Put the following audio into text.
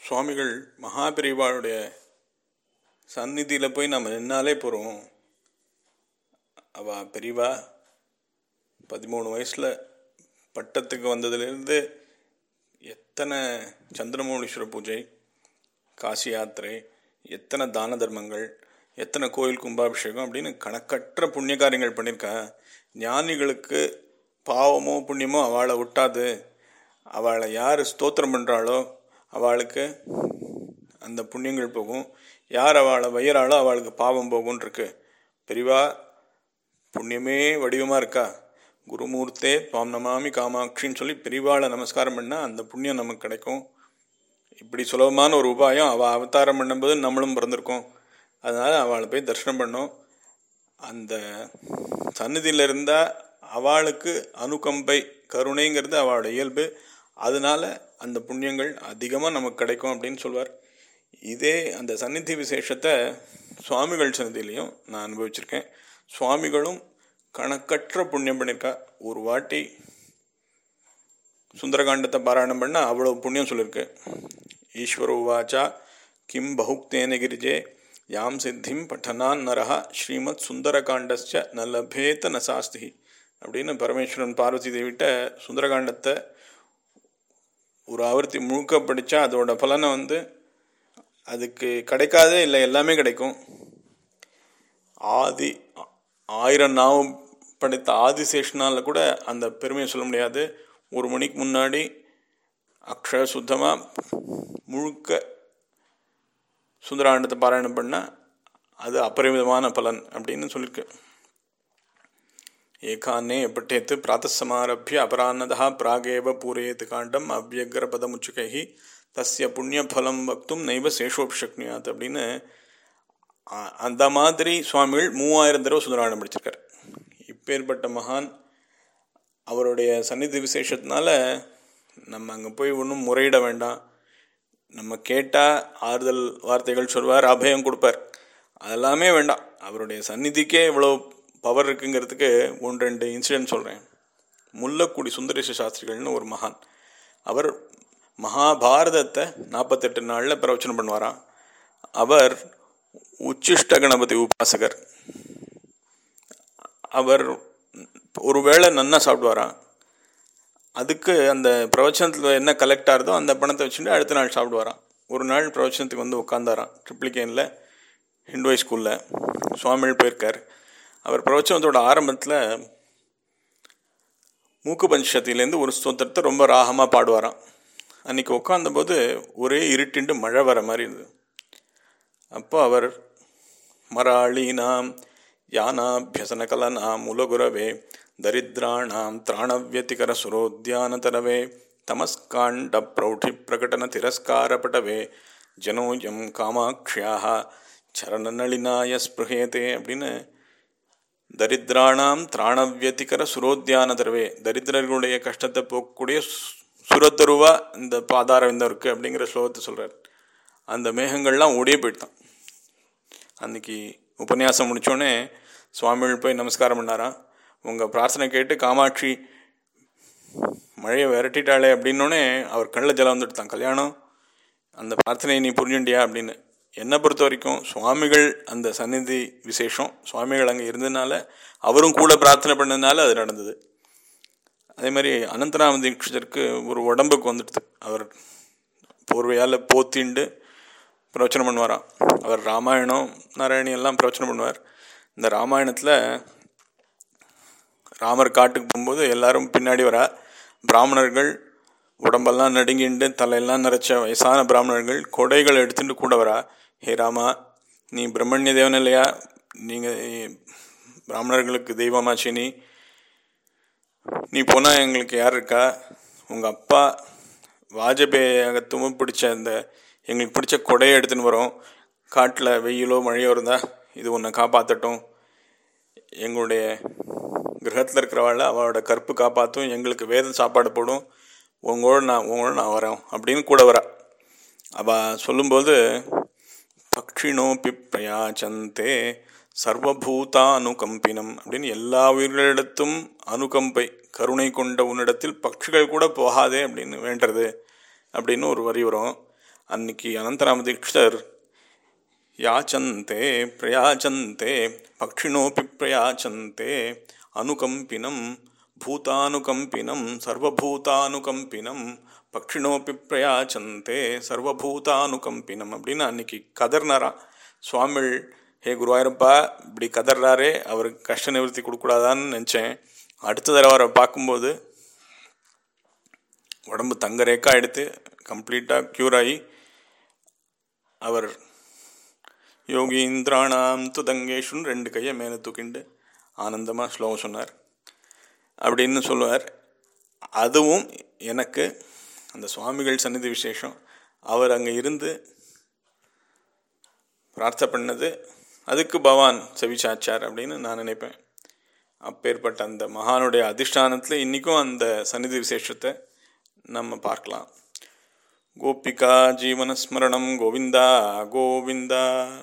சுவாமிகள் மகாபிரிவாளுடைய சந்நிதியில் போய் நம்ம நின்னாலே போகிறோம் அவள் பெரியவா பதிமூணு வயசில் பட்டத்துக்கு வந்ததுலேருந்து எத்தனை சந்திரமௌலீஸ்வர பூஜை காசி யாத்திரை எத்தனை தான தர்மங்கள் எத்தனை கோயில் கும்பாபிஷேகம் அப்படின்னு கணக்கற்ற புண்ணிய காரியங்கள் பண்ணியிருக்கா ஞானிகளுக்கு பாவமோ புண்ணியமோ அவளை விட்டாது அவளை யார் ஸ்தோத்திரம் பண்ணுறாளோ அவளுக்கு அந்த புண்ணியங்கள் போகும் யார் அவளை வயிறாளோ அவளுக்கு பாவம் போகும்னு இருக்கு பெரிவா புண்ணியமே வடிவமாக இருக்கா குருமூர்த்தே துவாம் நமாமி காமாட்சின்னு சொல்லி பெரிவாளை நமஸ்காரம் பண்ணால் அந்த புண்ணியம் நமக்கு கிடைக்கும் இப்படி சுலபமான ஒரு உபாயம் அவள் அவதாரம் பண்ணும்போது நம்மளும் பிறந்திருக்கோம் அதனால் அவளை போய் தரிசனம் பண்ணோம் அந்த சந்நிதியில் இருந்தால் அவளுக்கு அனுகம்பை கருணைங்கிறது அவளோட இயல்பு அதனால அந்த புண்ணியங்கள் அதிகமாக நமக்கு கிடைக்கும் அப்படின்னு சொல்வார் இதே அந்த சந்நிதி விசேஷத்தை சுவாமிகள் சந்நிதியிலையும் நான் அனுபவிச்சிருக்கேன் சுவாமிகளும் கணக்கற்ற புண்ணியம் பண்ணியிருக்கா ஒரு வாட்டி சுந்தரகாண்டத்தை பாராயணம் பண்ணால் அவ்வளோ புண்ணியம் சொல்லியிருக்கு ஈஸ்வர உவாச்சா கிம் பகுக்தேன கிரிஜே யாம் சித்திம் பட்டனான் நரஹா ஸ்ரீமத் சுந்தரகாண்டஸ்ச ந லபேத ந சாஸ்தி அப்படின்னு பரமேஸ்வரன் பார்வதி தேவிட்ட சுந்தரகாண்டத்தை ஒரு ஆவர்த்தி முழுக்க படித்தா அதோட பலனை வந்து அதுக்கு கிடைக்காதே இல்லை எல்லாமே கிடைக்கும் ஆதி ஆயிரம் நாவும் படைத்த ஆதிசேஷனால் கூட அந்த பெருமையை சொல்ல முடியாது ஒரு மணிக்கு முன்னாடி அக்ஷர சுத்தமாக முழுக்க சுந்தராண்டத்தை பாராயணம் பண்ணால் அது அபரிமிதமான பலன் அப்படின்னு சொல்லியிருக்கு ஏகான்னே பட்டேத்து பிராத்தசமாரபிய அபரான்னதா பிராகேவ பூரேத் காண்டம் அவ்யக்ர பதமுச்சுகை தஸ்ய புண்ணியபலம் வக்தும் நைவ சேஷோபிஷக்னியாத் அப்படின்னு அந்த மாதிரி சுவாமிகள் மூவாயிரம் தடவை சுந்தராண்டம் படிச்சிருக்கார் இப்பேற்பட்ட மகான் அவருடைய சந்நிதி விசேஷத்தினால நம்ம அங்கே போய் ஒன்றும் முறையிட வேண்டாம் நம்ம கேட்டால் ஆறுதல் வார்த்தைகள் சொல்வார் அபயம் கொடுப்பார் அதெல்லாமே வேண்டாம் அவருடைய சந்நிதிக்கே இவ்வளோ பவர் இருக்குங்கிறதுக்கு ஒன்று ரெண்டு இன்சிடென்ட் சொல்கிறேன் முல்லக்குடி சுந்தரேஷ சாஸ்திரிகள்னு ஒரு மகான் அவர் மகாபாரதத்தை நாற்பத்தெட்டு நாளில் பிரவச்சனம் பண்ணுவாராம் அவர் உச்சிஷ்ட கணபதி உபாசகர் அவர் ஒருவேளை நன்னா சாப்பிடுவாராம் அதுக்கு அந்த பிரவச்சனத்தில் என்ன கலெக்ட் ஆகுதோ அந்த பணத்தை வச்சுட்டு அடுத்த நாள் சாப்பிடுவாராம் ஒரு நாள் பிரவச்சனத்துக்கு வந்து உட்காந்தாராம் ட்ரிப்ளிகேனில் ஹிந்துவை ஸ்கூலில் சுவாமிகள் போயிருக்கார் அவர் பிரவச்சனத்தோட ஆரம்பத்தில் மூக்கு பஞ்சத்திலேருந்து ஒரு ஸ்தோத்திரத்தை ரொம்ப ராகமாக பாடுவாராம் அன்றைக்கி உட்காந்தபோது ஒரே இருட்டிண்டு மழை வர மாதிரி இருந்தது அப்போ அவர் மராளீனாம் யானாபியசனகலனாம் உலகுரவே தரித்ராணாம் திராணவியதிகர சுரோத்யானதரவே தமஸ்காண்ட பிரௌಢி பிரகடன திரஸ்காரப்பட்டவே ஜனோயம் காமாட்சியாக சரணநளினாய ஸ்பிருகேதே அப்படின்னு தரித்ராணாம் திராணவியதிகர சுரோத்யானதரவே தரித்திரர்களுடைய கஷ்டத்தை போக்கக்கூடிய சுரத்தருவா இந்த பாதாரவிந்தம் இருக்குது அப்படிங்கிற ஸ்லோகத்தை சொல்கிறார் அந்த மேகங்கள்லாம் ஓடியே போயிட்டான் அன்றைக்கி உபன்யாசம் முடித்தோடனே சுவாமிகள் போய் நமஸ்காரம் பண்ணாராம் உங்கள் பிரார்த்தனை கேட்டு காமாட்சி மழையை விரட்டிட்டாளே அப்படின்னோடனே அவர் கண்ணில் ஜலம் வந்துட்டு கல்யாணம் அந்த பிரார்த்தனையை நீ புரிஞ்சுண்டியா அப்படின்னு என்னை பொறுத்த வரைக்கும் சுவாமிகள் அந்த சந்நிதி விசேஷம் சுவாமிகள் அங்கே இருந்ததுனால அவரும் கூட பிரார்த்தனை பண்ணதுனால அது நடந்தது அதே மாதிரி அனந்தராம தீட்சிதருக்கு ஒரு உடம்புக்கு வந்துடுது அவர் போர்வையால் போத்திண்டு பிரவச்சனம் பண்ணுவாராம் அவர் ராமாயணம் நாராயணி எல்லாம் பிரவச்சனம் பண்ணுவார் இந்த ராமாயணத்தில் ராமர் காட்டுக்கு போகும்போது எல்லாரும் பின்னாடி வரா பிராமணர்கள் உடம்பெல்லாம் நடுங்கிண்டு தலையெல்லாம் நிறைச்ச வயசான பிராமணர்கள் கொடைகள் எடுத்துட்டு கூட வரா ஹே ராமா நீ பிரம்மண்ய தேவன் இல்லையா நீங்கள் பிராமணர்களுக்கு தெய்வமாச்சு நீ நீ போனால் எங்களுக்கு யார் இருக்கா உங்கள் அப்பா வாஜபேயாக தும பிடிச்ச அந்த எங்களுக்கு பிடிச்ச கொடையை எடுத்துன்னு வரோம் காட்டில் வெயிலோ மழையோ இருந்தால் இது உன்னை காப்பாற்றட்டும் எங்களுடைய கிரகத்தில் இருக்கிறவாள் அவளோட கற்பு காப்பாற்றும் எங்களுக்கு வேத சாப்பாடு போடும் உங்களோட நான் உங்களோட நான் வரேன் அப்படின்னு கூட வரா அவள் சொல்லும்போது பக்ஷினோபி பிரயாச்சந்தே சர்வபூதா அனுகம்பினம் அப்படின்னு எல்லா உயிர்களிடத்தும் அனுகம்பை கருணை கொண்ட உன்னிடத்தில் பட்சிகள் கூட போகாதே அப்படின்னு வேண்டது அப்படின்னு ஒரு வரி வரும் அன்னைக்கு அனந்தராம தீட்சிதர் யாச்சந்தே பிரயாச்சந்தே பக்ஷிணோபி பிரயாச்சந்தே அனுகம்பினம் பூதானுகம்பினம் சர்வபூதானுகம்பினம் பக்ஷிணோபி பிரயாச்சந்தே சர்வபூதானுகம்பினம் அப்படின்னு அன்னைக்கு கதர்னாரா சுவாமிகள் ஹே குருவாயூரப்பா இப்படி கதறாரே அவருக்கு கஷ்ட நிவர்த்தி கொடுக்கூடாதான்னு நினச்சேன் அடுத்த தடவை அவரை பார்க்கும்போது உடம்பு தங்க ரேக்கா எடுத்து கம்ப்ளீட்டாக க்யூர் ஆகி அவர் யோகீந்திராணாம் துதங்கேஷுன்னு ரெண்டு கையை மேலே தூக்கிண்டு ஆனந்தமாக ஸ்லோகம் சொன்னார் அப்படின்னு சொல்லுவார் அதுவும் எனக்கு அந்த சுவாமிகள் சந்நிதி விசேஷம் அவர் அங்கே இருந்து பிரார்த்தனை பண்ணது அதுக்கு பவான் செவிச்சாச்சார் அப்படின்னு நான் நினைப்பேன் அப்பேற்பட்ட அந்த மகானுடைய அதிஷ்டானத்தில் இன்றைக்கும் அந்த சந்நிதி விசேஷத்தை நம்ம பார்க்கலாம் கோபிகா ஜீவனஸ்மரணம் கோவிந்தா கோவிந்தா